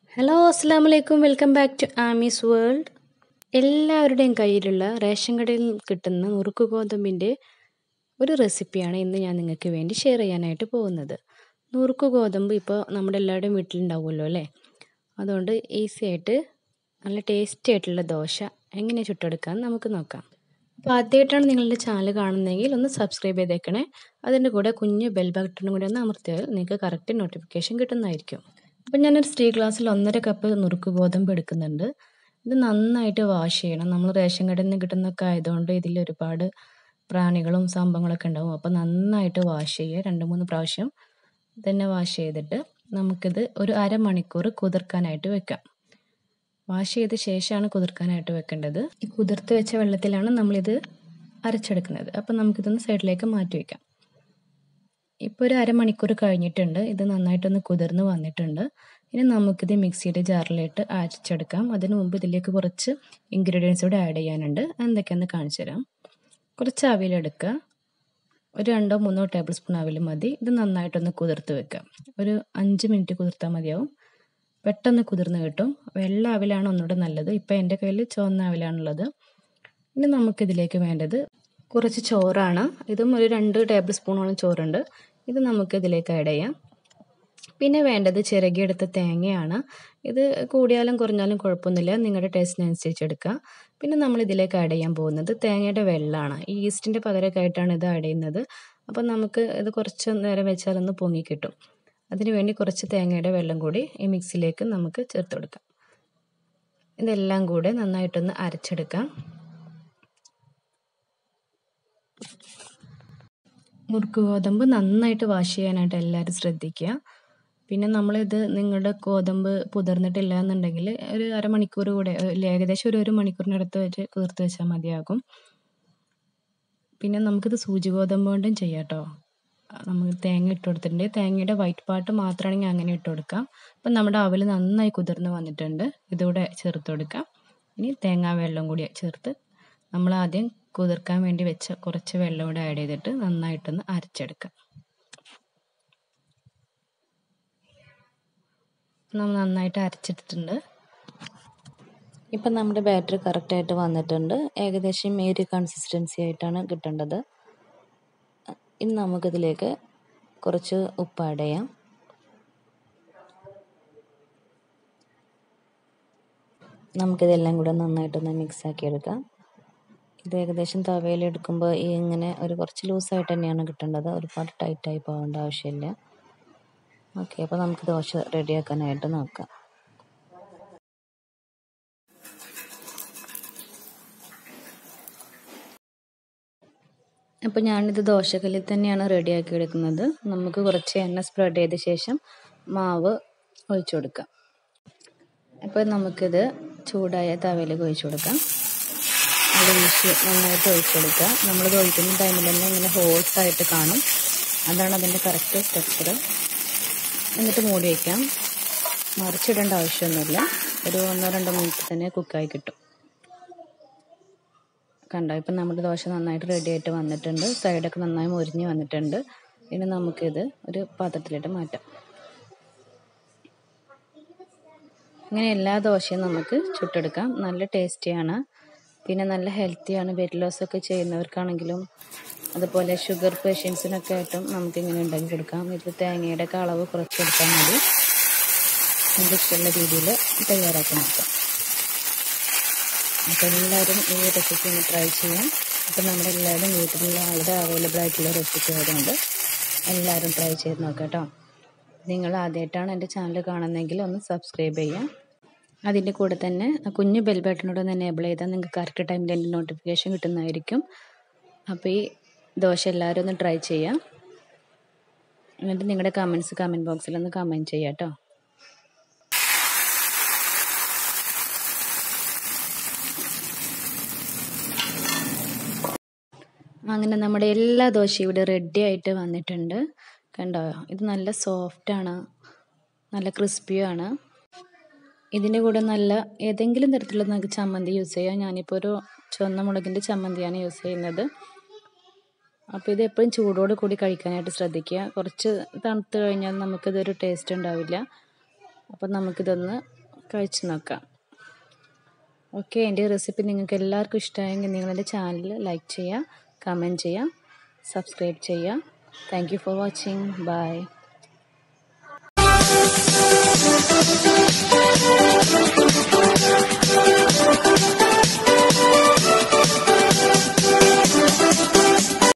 hello അസ്സാം വലൈക്കും welcome back to Amee's world എല്ലാവരുടെയും കയ്യിലുള്ള റേഷൻ കടയിൽ കിട്ടുന്ന നുറുക്ക് ഗോതമ്പിൻ്റെ ഒരു റെസിപ്പിയാണ് ഇന്ന് ഞാൻ നിങ്ങൾക്ക് വേണ്ടി ഷെയർ ചെയ്യാനായിട്ട് പോകുന്നത് നുറുക്ക് ഗോതമ്പ് ഇപ്പോൾ നമ്മുടെ എല്ലാവരുടെയും വീട്ടിലുണ്ടാവുമല്ലോ അല്ലേ അതുകൊണ്ട് ഈസി ആയിട്ട് നല്ല ടേസ്റ്റി ആയിട്ടുള്ള ദോശ എങ്ങനെ ചുട്ടെടുക്കാൻ നമുക്ക് നോക്കാം അപ്പോൾ ആദ്യമായിട്ടാണ് നിങ്ങളുടെ ചാനൽ കാണുന്നതെങ്കിൽ ഒന്ന് സബ്സ്ക്രൈബ് ചെയ്തേക്കണേ അതിൻ്റെ കൂടെ കുഞ്ഞ് ബെൽ ബട്ടണും കൂടി ഒന്ന് അമർത്തിയാൽ നിങ്ങൾക്ക് കറക്റ്റ് നോട്ടിഫിക്കേഷൻ കിട്ടുന്നതായിരിക്കും അപ്പം ഞാനൊരു സ്റ്റീൽ ഗ്ലാസ്സിൽ ഒന്നര കപ്പ് നുറുക്ക് ഗോതമ്പ് എടുക്കുന്നുണ്ട് ഇത് നന്നായിട്ട് വാഷ് ചെയ്യണം നമ്മൾ റേഷൻ കടയിൽ നിന്ന് കിട്ടുന്നൊക്കെ ആയതുകൊണ്ട് ഇതിൽ ഒരുപാട് പ്രാണികളും സംഭവങ്ങളൊക്കെ ഉണ്ടാവും അപ്പോൾ നന്നായിട്ട് വാഷ് ചെയ്യുക രണ്ട് മൂന്ന് പ്രാവശ്യം തന്നെ വാഷ് ചെയ്തിട്ട് നമുക്കിത് ഒരു അരമണിക്കൂർ കുതിർക്കാനായിട്ട് വെക്കാം വാഷ് ചെയ്ത ശേഷമാണ് കുതിർക്കാനായിട്ട് വെക്കേണ്ടത് ഈ കുതിർത്ത് വെച്ച വെള്ളത്തിലാണ് നമ്മളിത് അരച്ചെടുക്കുന്നത് അപ്പം നമുക്കിതൊന്ന് സൈഡിലേക്ക് മാറ്റി വയ്ക്കാം ഇപ്പോൾ ഒരു അരമണിക്കൂർ കഴിഞ്ഞിട്ടുണ്ട് ഇത് നന്നായിട്ടൊന്ന് കുതിർന്ന് വന്നിട്ടുണ്ട് ഇനി നമുക്കിത് മിക്സിയുടെ ജാറിലിട്ട് അരച്ചെടുക്കാം അതിന് മുമ്പ് ഇതിലേക്ക് കുറച്ച് ഇൻഗ്രീഡിയൻസ് കൂടെ ആഡ് ചെയ്യാനുണ്ട് എന്തൊക്കെയാണെന്ന് കാണിച്ചു തരാം കുറച്ച് അവിലെടുക്കുക ഒരു രണ്ടോ മൂന്നോ ടേബിൾ സ്പൂൺ അവിൽ മതി ഇത് നന്നായിട്ടൊന്ന് കുതിർത്ത് വെക്കുക ഒരു അഞ്ച് മിനിറ്റ് കുതിർത്താൽ മതിയാവും പെട്ടെന്ന് കുതിർന്ന് കിട്ടും വെള്ള അവിലാണ് ഒന്നുകൂടെ നല്ലത് ഇപ്പം എൻ്റെ കയ്യിൽ ചുവന്ന അവിലാണുള്ളത് ഇനി നമുക്കിതിലേക്ക് വേണ്ടത് കുറച്ച് ചോറാണ് ഇതും ഒരു രണ്ട് ടേബിൾ സ്പൂണോളം ചോറുണ്ട് ഇത് നമുക്ക് ഇതിലേക്ക് ആഡ് ചെയ്യാം പിന്നെ വേണ്ടത് ചിരകിയെടുത്ത തേങ്ങയാണ് ഇത് കൂടിയാലും കുറഞ്ഞാലും കുഴപ്പമൊന്നുമില്ല നിങ്ങളുടെ ടേസ്റ്റിനനുസരിച്ച് എടുക്കുക പിന്നെ നമ്മൾ ഇതിലേക്ക് ആഡ് ചെയ്യാൻ പോകുന്നത് തേങ്ങയുടെ വെള്ളമാണ് ഈ ഈസ്റ്റിൻ്റെ പകരമായിട്ടാണ് ഇത് ആഡ് ചെയ്യുന്നത് അപ്പോൾ നമുക്ക് ഇത് കുറച്ച് നേരം വെച്ചാലൊന്ന് പൊങ്ങി കിട്ടും അതിന് വേണ്ടി കുറച്ച് തേങ്ങയുടെ വെള്ളം കൂടി ഈ മിക്സിയിലേക്ക് നമുക്ക് ചേർത്ത് കൊടുക്കാം ഇതെല്ലാം കൂടെ നന്നായിട്ടൊന്ന് അരച്ചെടുക്കാം മുറുക്ക് ഗോതമ്പ് നന്നായിട്ട് വാഷ് ചെയ്യാനായിട്ട് എല്ലാവരും ശ്രദ്ധിക്കുക പിന്നെ നമ്മളിത് നിങ്ങളുടെ ഗോതമ്പ് പുതിർന്നിട്ടില്ല എന്നുണ്ടെങ്കിൽ ഒരു അരമണിക്കൂർ കൂടെ ഏകദേശം ഒരു ഒരു മണിക്കൂറിനടുത്ത് വെച്ച് കുതിർത്ത് വെച്ചാൽ മതിയാകും പിന്നെ നമുക്കിത് സൂചി ഗോതമ്പ് കൊണ്ടും ചെയ്യാം കേട്ടോ നമുക്ക് തേങ്ങ ഇട്ട് കൊടുത്തിട്ടുണ്ട് തേങ്ങയുടെ വൈറ്റ് പാർട്ട് മാത്രമാണെങ്കിൽ അങ്ങനെ ഇട്ട് കൊടുക്കാം അപ്പം നമ്മുടെ അവൽ നന്നായി കുതിർന്ന് വന്നിട്ടുണ്ട് ഇതുകൂടെ ചേർത്ത് കൊടുക്കാം ഇനി തേങ്ങാ വെള്ളം കൂടി ചേർത്ത് നമ്മൾ ആദ്യം കുതിർക്കാൻ വേണ്ടി വെച്ച കുറച്ച് വെള്ളം കൂടെ ആഡ് ചെയ്തിട്ട് നന്നായിട്ടൊന്ന് അരച്ചെടുക്കാം നമ്മൾ നന്നായിട്ട് അരച്ചെടുത്തിട്ടുണ്ട് ഇപ്പം നമ്മുടെ ബാറ്ററി കറക്റ്റായിട്ട് വന്നിട്ടുണ്ട് ഏകദേശം ഈ ഒരു കൺസിസ്റ്റൻസി ആയിട്ടാണ് കിട്ടേണ്ടത് ഇനി നമുക്കിതിലേക്ക് കുറച്ച് ഉപ്പ് ആഡ് ചെയ്യാം നമുക്കിതെല്ലാം കൂടെ നന്നായിട്ടൊന്ന് മിക്സ് ആക്കി എടുക്കാം ഇത് ഏകദേശം തവയിൽ എടുക്കുമ്പോൾ ഈ ഇങ്ങനെ ഒരു കുറച്ച് ലൂസായിട്ട് തന്നെയാണ് കിട്ടേണ്ടത് ഒരുപാട് ടൈറ്റായി പോകേണ്ട ആവശ്യമില്ല ഓക്കെ അപ്പോൾ നമുക്ക് ദോശ റെഡിയാക്കാനായിട്ട് നോക്കാം അപ്പോൾ ഞാനിത് ദോശക്കല്ലിൽ തന്നെയാണ് റെഡിയാക്കി എടുക്കുന്നത് നമുക്ക് കുറച്ച് എണ്ണ സ്പ്രെഡ് ചെയ്ത ശേഷം മാവ് ഒഴിച്ചു കൊടുക്കാം അപ്പോൾ നമുക്കിത് ചൂടായ തവയിലേക്ക് ഒഴിച്ചു കൊടുക്കാം അത് ഒഴിച്ച് നന്നായിട്ട് ഒഴിച്ചു കൊടുക്കുക നമ്മളിത് ഒഴിക്കുന്ന ടൈമിൽ തന്നെ ഇങ്ങനെ ഹോൾസായിട്ട് കാണും അതാണ് അതിൻ്റെ കറക്റ്റ് സ്ട്രക്ചർ എന്നിട്ട് മൂടി വയ്ക്കാം മറിച്ചിടേണ്ട ആവശ്യമൊന്നുമില്ല ഒരു ഒന്നോ രണ്ടോ മിനിറ്റ് തന്നെ കുക്കായി കിട്ടും കണ്ടോ ഇപ്പം നമ്മുടെ ദോശ നന്നായിട്ട് റെഡി ആയിട്ട് വന്നിട്ടുണ്ട് സൈഡൊക്കെ നന്നായി മുരിഞ്ഞ് വന്നിട്ടുണ്ട് ഇനി നമുക്കിത് ഒരു പാത്രത്തിലിട്ട് മാറ്റാം ഇങ്ങനെ എല്ലാ ദോശയും നമുക്ക് ചുട്ടെടുക്കാം നല്ല ടേസ്റ്റിയാണ് പിന്നെ നല്ല ഹെൽത്തിയാണ് വെയിറ്റ് ലോസ് ഒക്കെ ചെയ്യുന്നവർക്കാണെങ്കിലും അതുപോലെ ഷുഗർ പേഷ്യൻസിനൊക്കെ ആയിട്ടും നമുക്കിങ്ങനെ ഉണ്ടാക്കി കൊടുക്കാം ഇത് തേങ്ങയുടെ ഒക്കെ അളവ് കുറച്ചെടുത്താൽ മതി നമുക്ക് ഇഷ്ടമുള്ള രീതിയിൽ തയ്യാറാക്കി നോക്കാം അപ്പോൾ എല്ലാവരും ഈ റെസിപ്പി ഒന്ന് ട്രൈ ചെയ്യാം അപ്പോൾ നമ്മുടെ എല്ലാവരും വീട്ടിലുള്ള ആളുടെ അവൈലബിൾ ആയിട്ടുള്ള റെസിപ്പി ആയതുകൊണ്ട് എല്ലാവരും ട്രൈ ചെയ്ത് നോക്കാം കേട്ടോ നിങ്ങൾ ആദ്യമായിട്ടാണ് എൻ്റെ ചാനൽ കാണുന്നതെങ്കിൽ ഒന്ന് സബ്സ്ക്രൈബ് ചെയ്യാം അതിൻ്റെ കൂടെ തന്നെ കുഞ്ഞ് ബെൽ ബട്ടനോട് ഒന്ന് എനേബിൾ ചെയ്താൽ നിങ്ങൾക്ക് കറക്റ്റ് ടൈമിൽ എൻ്റെ നോട്ടിഫിക്കേഷൻ കിട്ടുന്നതായിരിക്കും അപ്പോൾ ഈ ദോശ എല്ലാവരും ഒന്ന് ട്രൈ ചെയ്യാം എന്നിട്ട് നിങ്ങളുടെ കമൻസ് കമൻറ്റ് ബോക്സിൽ ഒന്ന് കമൻറ്റ് ചെയ്യാം കേട്ടോ അങ്ങനെ നമ്മുടെ എല്ലാ ദോശയും ഇവിടെ റെഡി ആയിട്ട് വന്നിട്ടുണ്ട് കണ്ടോ ഇത് നല്ല സോഫ്റ്റാണ് നല്ല ക്രിസ്പിയാണ് ഇതിൻ്റെ കൂടെ നല്ല ഏതെങ്കിലും തരത്തിലുള്ള നമുക്ക് ചമ്മന്തി യൂസ് ചെയ്യാം ഞാനിപ്പോൾ ഒരു ചുവന്ന മുളകിൻ്റെ ചമ്മന്തിയാണ് യൂസ് ചെയ്യുന്നത് അപ്പോൾ ഇത് എപ്പോഴും ചൂടോട് കൂടി കഴിക്കാനായിട്ട് ശ്രദ്ധിക്കുക കുറച്ച് തണുത്ത് കഴിഞ്ഞാൽ നമുക്കിതൊരു ടേസ്റ്റ് ഉണ്ടാവില്ല അപ്പം നമുക്കിതൊന്ന് കഴിച്ച് നോക്കാം ഓക്കെ എൻ്റെ റെസിപ്പി നിങ്ങൾക്ക് എല്ലാവർക്കും ഇഷ്ടമായെങ്കിൽ നിങ്ങളെൻ്റെ ചാനൽ ലൈക്ക് ചെയ്യുക കമൻറ്റ് ചെയ്യുക സബ്സ്ക്രൈബ് ചെയ്യുക thank you for watching by